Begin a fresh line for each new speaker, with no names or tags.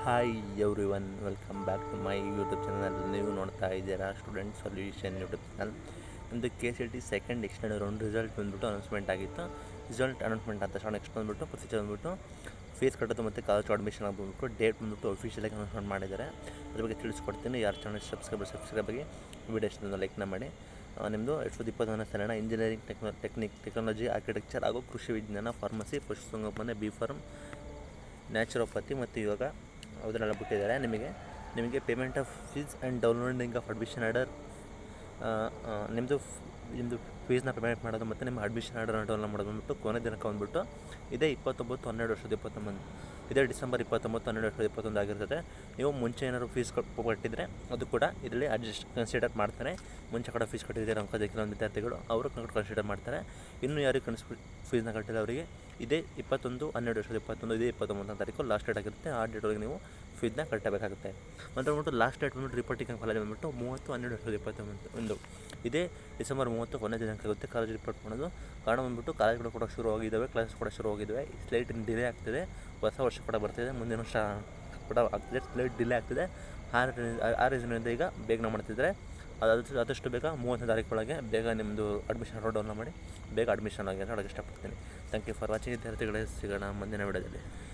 hi everyone welcome back to my YouTube channel ನೀವು ನೋಡ್ತಾ ಇದ್ದೀರಾ ಸ್ಟೂಡೆಂಟ್ ಸೊಲ್ಯೂಷನ್ ಯೂಟ್ಯೂಬ್ ಚಾನಲ್ ನಮ್ಮದು K C T second extend round result ಬಂದುಬಿಟ್ಟು announcement ಆಗಿತ್ತು result announcement ಆದ ತಕ್ಷಣ ನೆಕ್ಸ್ಟ್ ಬಂದುಬಿಟ್ಟು ಪ್ರೊಸೀಜರ್ ಬಂದುಬಿಟ್ಟು ಫೀಸ್ ಕಟ್ಟೋದು ಮತ್ತು ಕಾಲೇಜ್ ಅಡ್ಮಿಷನ್ ಬಂದುಬಿಟ್ಟು ಡೇಟ್ ಬಂದುಬಿಟ್ಟು ಅಫಿಷಿಯಲಾಗಿ ಅನೌನ್ಸ್ಮೆಂಟ್ ಮಾಡಿದ್ದಾರೆ ಅದ್ರ ಬಗ್ಗೆ ತಿಳಿಸ್ಕೊಡ್ತೀನಿ ಯಾರು ಚಾನಲ್ ಸಬ್ಸ್ಕ್ರೈಬರ್ ಸಬ್ಸ್ಕ್ರೈಬರ್ಗೆ ವಿಡಿಯೋ ಇಷ್ಟೊಂದು ಲೈಕ್ನ ಮಾಡಿ ಆ, ನಿಮ್ಮದು ಎರಡು ಸಾವಿರದ ಇಪ್ಪತ್ತೊಂದನೇ ಸಾಲಿನ engineering techno technique technology architecture ಹಾಗೂ ಕೃಷಿ ವಿಜ್ಞಾನ ಫಾರ್ಮಸಿ ಪಶುಸಂಗೋಪನೆ ಬಿ ಫಾರ್ಮ್ ನ್ಯಾಚುರೋಪತಿ ಮತ್ತು ಇವಾಗ ಅದನ್ನೆಲ್ಲ ಬಿಟ್ಟಿದ್ದಾರೆ ನಿಮಗೆ ನಿಮಗೆ payment of fees and downloading of admission order ನಿಮ್ಮದು ನಿಮ್ಮದು ಫೀಸ್ನ ಪೇಮೆಂಟ್ ಮಾಡೋದು ಮತ್ತು ನಿಮ್ಮ ಅಡ್ಮಿಷನ್ ಆರ್ಡರ್ನ ಡೌನ್ಲೋಡ್ ಮಾಡೋದು ಬಂದ್ಬಿಟ್ಟು ಕೊನೆ ದಿನಕ್ಕೆ ಬಂದುಬಿಟ್ಟು ಇದೇ ಇಪ್ಪತ್ತೊಂಬತ್ತು ಹನ್ನೆರಡು ವರ್ಷದ ಇಪ್ಪತ್ತೊಂಬತ್ತು ಇದೇ ಡಿಸೆಂಬರ್ ಇಪ್ಪತ್ತೊಂಬತ್ತು ಹನ್ನೆರಡು ವರ್ಷದ ಇಪ್ಪತ್ತೊಂದು ಆಗಿರ್ತದೆ ನೀವು ಮುಂಚೆ ಏನಾದ್ರು ಫೀಸ್ ಕೊಟ್ಟಿದ್ರೆ ಅದು ಕೂಡ ಇದರಲ್ಲಿ ಅಡ್ಜಸ್ಟ್ ಕನ್ಸಿಡರ್ ಮಾಡ್ತಾರೆ ಮುಂಚೆ ಕೂಡ ಫೀಸ್ ಕಟ್ಟಿದ್ದಾರೆ ಅಂಕ ಕೆಲವೊಂದು ವಿದ್ಯಾರ್ಥಿಗಳು ಅವರು ಕನ್ಸಿಡರ್ ಮಾಡ್ತಾರೆ ಇನ್ನು ಯಾರಿಗೆ ಕನ್ಸ್ ಫೀಸ್ನ ಕಟ್ಟಿಲ್ಲ ಅವರಿಗೆ ಇದೇ ಇಪ್ಪತ್ತೊಂದು ಹನ್ನೆರಡು ವರ್ಷದ ಇಪ್ಪತ್ತೊಂದು ಇದೇ ಇಪ್ಪತ್ತೊಂಬತ್ತನೇ ತಾರೀಕು ಲಾಸ್ಟ್ ಡೇಟ್ ಆಗಿರುತ್ತೆ ಆ ಡೇಟ್ ಒಳಗೆ ನೀವು ಫೀಸ್ನ ಕಟ್ಟಬೇಕಾಗುತ್ತೆ ಮತ್ತು ಬಂದ್ಬಿಟ್ಟು ಲಾಸ್ಟ್ ಡೇಟ್ ಬಂದ್ಬಿಟ್ಟು ರಿಪೋರ್ಟಿಂಗ್ ಕಾಲೇಜ್ ಬಂದ್ಬಿಟ್ಟು ಮೂವತ್ತು ಹನ್ನೆರಡು ವರ್ಷದ ಇಪ್ಪತ್ತೊಂಬತ್ತು ಒಂದು ಇದೇ ಡಿಸೆಂಬರ್ ಮೂವತ್ತು ಕೊನೆ ದಿನಾಂಕ ಆಗುತ್ತೆ ಕಾಲೇಜ್ ರಿಪೋರ್ಟ್ ಮಾಡೋದು ಕಾರಣ ಬಂದ್ಬಿಟ್ಟು ಕಾಲೇಜ್ಗಳು ಕೂಡ ಶುರು ಆಗಿದ್ದಾವೆ ಕ್ಲಾಸಸ್ ಕೂಡ ಶುರು ಆಗಿದ್ದಾವೆ ಸ್ಲೈಟ್ ಡಿಲೇ ಆಗ್ತಿದೆ ಹೊಸ ವರ್ಷ ಕೂಡ ಬರ್ತಿದೆ ಮುಂದಿನ ವರ್ಷ ಕೂಡ ಆಗ್ತಿದೆ ಸ್ಲೈಟ್ ಡಿಲೇ ಆಗ್ತಿದೆ ಆ ಆ ರೀಸನ್ನಿಂದ ಈಗ ಬೇಗನೆ ಮಾಡ್ತಿದ್ದಾರೆ ಅದು ಆದಷ್ಟು ಬೇಗ ಮೂವತ್ತನೇ ತಾರೀಕು ಒಳಗೆ ಬೇಗ ನಿಮ್ಮದು ಅಡ್ಮಿಷನ್ ಡೌನ್ಲೋಡ್ ಮಾಡಿ ಬೇಗ ಅಡ್ಮಿಷನ್ ಆಗಿ ಅಂತ ಹೇಳೋಕ್ಕೆ ಇಷ್ಟಪಡ್ತೀನಿ ಥ್ಯಾಂಕ್ ಯು ಫಾರ್ ವಾಚಿಂಗ್ ವಿದ್ಯಾರ್ಥಿಗಳೇ ಸಿಗೋಣ ಮುಂದಿನ ವಿಡಿಯೋದಲ್ಲಿ